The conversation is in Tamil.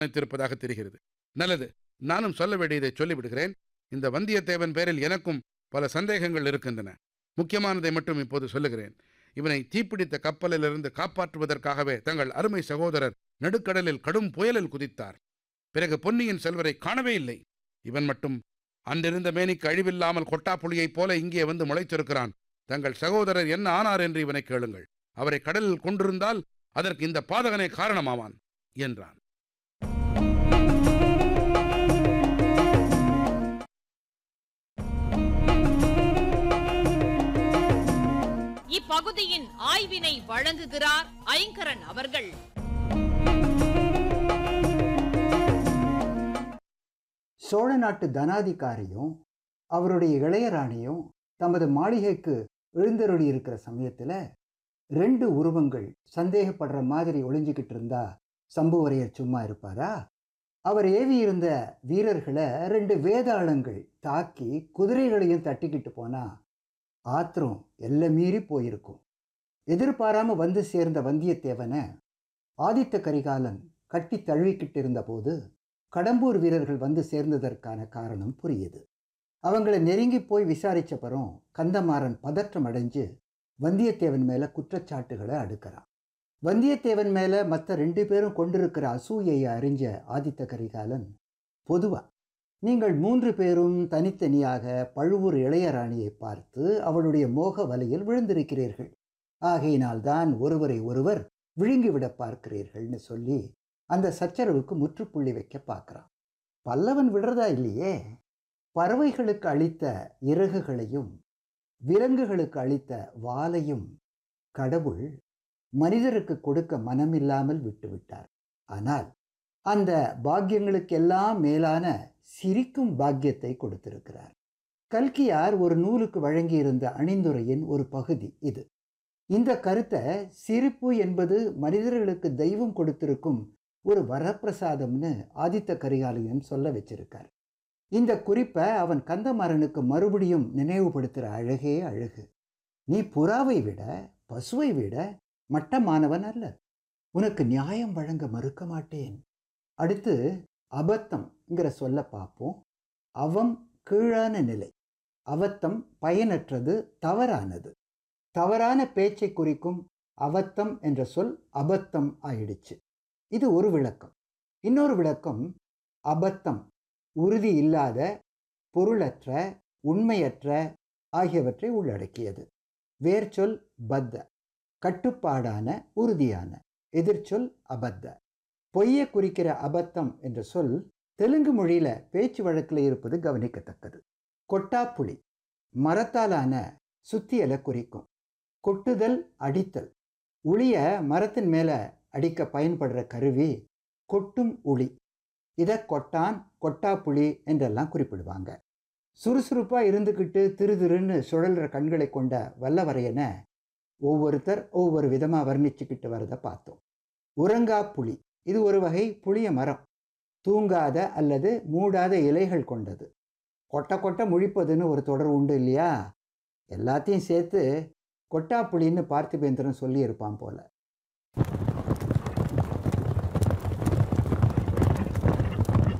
நினைத்திருப்பதாக தெரிகிறது நல்லது நானும் சொல்ல வேண்டியதை சொல்லிவிடுகிறேன் இந்த வந்தியத்தேவன் பேரில் எனக்கும் பல சந்தேகங்கள் இருக்கின்றன முக்கியமானதை மட்டும் இப்போது சொல்லுகிறேன் இவனை தீப்பிடித்த கப்பலிலிருந்து காப்பாற்றுவதற்காகவே தங்கள் அருமை சகோதரர் நடுக்கடலில் கடும் புயலில் குதித்தார் பிறகு பொன்னியின் செல்வரை காணவே இல்லை இவன் மட்டும் அன்றிருந்த மேனிக்கு அழிவில்லாமல் கொட்டாப்புளியைப் போல இங்கே வந்து முளைத்திருக்கிறான் தங்கள் சகோதரர் என்ன ஆனார் என்று இவனை கேளுங்கள் அவரை கடலில் கொண்டிருந்தால் அதற்கு இந்த பாதகனே காரணமாவான் என்றான் இப்பகுதியின் ஆய்வினை வழங்குகிறார் ஐங்கரன் அவர்கள் சோழ நாட்டு தனாதிகாரியும் அவருடைய இளையராணியும் தமது மாளிகைக்கு எழுந்தருளி இருக்கிற சமயத்தில் ரெண்டு உருவங்கள் சந்தேகப்படுற மாதிரி ஒளிஞ்சுக்கிட்டு இருந்தா சம்புவரையர் சும்மா இருப்பாரா அவர் ஏவி இருந்த வீரர்களை ரெண்டு வேதாளங்கள் தாக்கி குதிரைகளையும் தட்டிக்கிட்டு போனா ஆத்திரம் எல்லை மீறி போயிருக்கும் எதிர்பாராம வந்து சேர்ந்த வந்தியத்தேவனை ஆதித்த கரிகாலன் கட்டி தழுவிக்கிட்டு இருந்தபோது கடம்பூர் வீரர்கள் வந்து சேர்ந்ததற்கான காரணம் புரியுது அவங்கள நெருங்கி போய் விசாரிச்சப்பறம் கந்தமாறன் பதற்றம் அடைஞ்சு வந்தியத்தேவன் மேல குற்றச்சாட்டுகளை அடுக்கிறான் வந்தியத்தேவன் மேல மற்ற ரெண்டு பேரும் கொண்டிருக்கிற அசூயையை அறிஞ்ச ஆதித்த கரிகாலன் பொதுவா நீங்கள் மூன்று பேரும் தனித்தனியாக பழுவூர் இளையராணியை பார்த்து அவளுடைய மோக வலையில் விழுந்திருக்கிறீர்கள் ஆகையினால்தான் ஒருவரை ஒருவர் விழுங்கிவிட பார்க்கிறீர்கள்னு சொல்லி அந்த சச்சரவுக்கு முற்றுப்புள்ளி வைக்க பார்க்குறான் பல்லவன் விடுறதா இல்லையே பறவைகளுக்கு அளித்த இறகுகளையும் விலங்குகளுக்கு அளித்த வாலையும் கடவுள் மனிதருக்கு கொடுக்க மனமில்லாமல் விட்டுவிட்டார் ஆனால் அந்த பாக்கியங்களுக்கெல்லாம் மேலான சிரிக்கும் பாக்கியத்தை கொடுத்திருக்கிறார் கல்கியார் ஒரு நூலுக்கு வழங்கியிருந்த அணிந்துரையின் ஒரு பகுதி இது இந்த கருத்தை சிரிப்பு என்பது மனிதர்களுக்கு தெய்வம் கொடுத்திருக்கும் ஒரு வரப்பிரசாதம்னு ஆதித்த கரிகாலயம் சொல்ல வச்சிருக்கார் இந்த குறிப்பை அவன் கந்தமாறனுக்கு மறுபடியும் நினைவுபடுத்துகிற அழகே அழகு நீ புறாவை விட பசுவை விட மட்டமானவன் அல்ல உனக்கு நியாயம் வழங்க மறுக்க மாட்டேன் அடுத்து அபத்தம்ங்கிற சொல்ல பார்ப்போம் அவம் கீழான நிலை அவத்தம் பயனற்றது தவறானது தவறான பேச்சை குறிக்கும் அவத்தம் என்ற சொல் அபத்தம் ஆயிடுச்சு இது ஒரு விளக்கம் இன்னொரு விளக்கம் அபத்தம் உறுதி இல்லாத பொருளற்ற உண்மையற்ற ஆகியவற்றை உள்ளடக்கியது வேர்ச்சொல் பத்த கட்டுப்பாடான உறுதியான எதிர்ச்சொல் அபத்த பொய்யை குறிக்கிற அபத்தம் என்ற சொல் தெலுங்கு மொழியில பேச்சு வழக்கில் இருப்பது கவனிக்கத்தக்கது கொட்டாப்புளி மரத்தாலான சுத்தியலை குறிக்கும் கொட்டுதல் அடித்தல் உளிய மரத்தின் மேலே அடிக்க பயன்படுற கருவி கொட்டும் உளி இதை கொட்டான் கொட்டாப்புளி என்றெல்லாம் குறிப்பிடுவாங்க சுறுசுறுப்பாக இருந்துக்கிட்டு திரு திருன்னு சுழல்ற கண்களை கொண்ட வல்லவரையனை ஒவ்வொருத்தர் ஒவ்வொரு விதமாக வர்ணிச்சுக்கிட்டு வரதை பார்த்தோம் உறங்கா புலி இது ஒரு வகை புளிய மரம் தூங்காத அல்லது மூடாத இலைகள் கொண்டது கொட்ட கொட்ட முழிப்பதுன்னு ஒரு தொடர் உண்டு இல்லையா எல்லாத்தையும் சேர்த்து கொட்டாப்புளின்னு பார்த்திபேந்திரன் சொல்லியிருப்பான் போல